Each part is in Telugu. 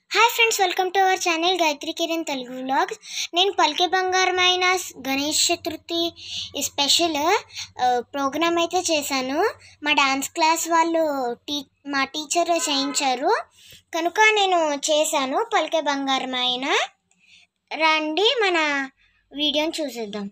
hi friends welcome to our channel Gayatri Kiran Telugu vlogs నేను పలికే బంగారమైన గణేష్ చతుర్థి స్పెషల్ ప్రోగ్రామ్ అయితే చేశాను మా డాన్స్ క్లాస్ వాళ్ళు టీ మా టీచర్ చేయించారు కనుక నేను చేశాను పలికే బంగారమైన రండి మన వీడియోని చూసేద్దాం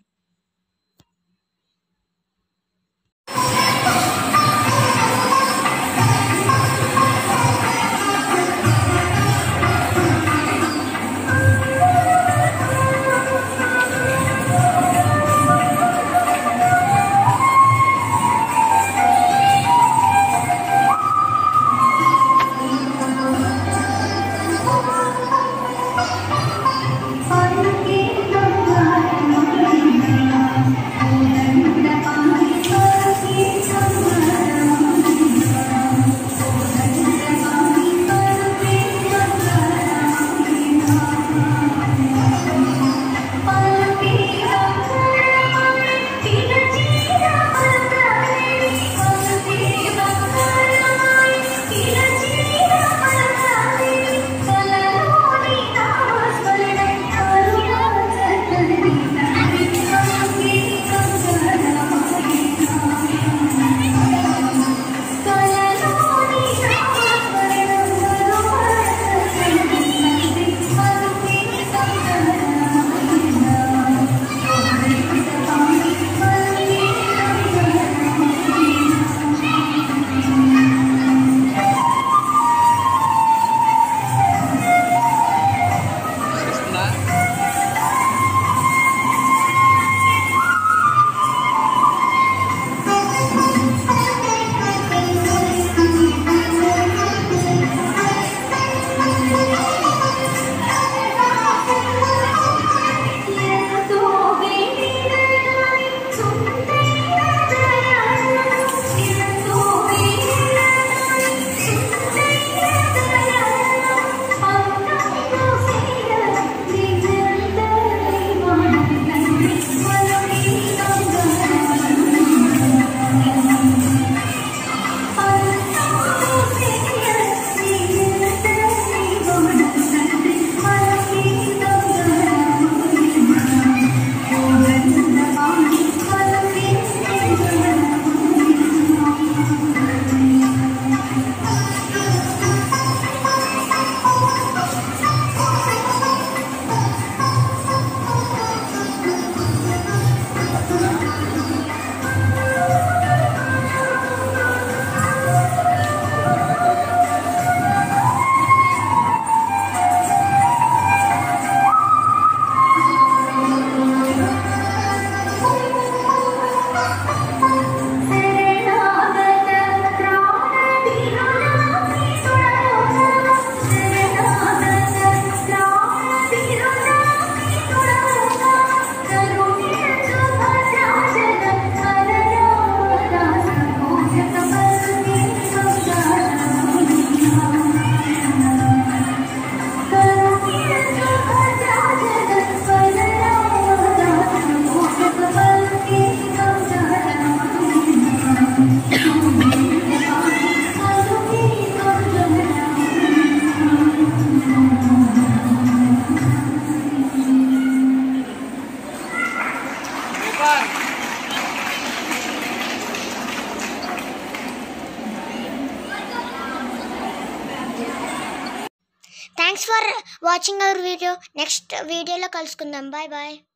thanks for watching our video next వీడియోలో కలుసుకుందాం బాయ్ బాయ్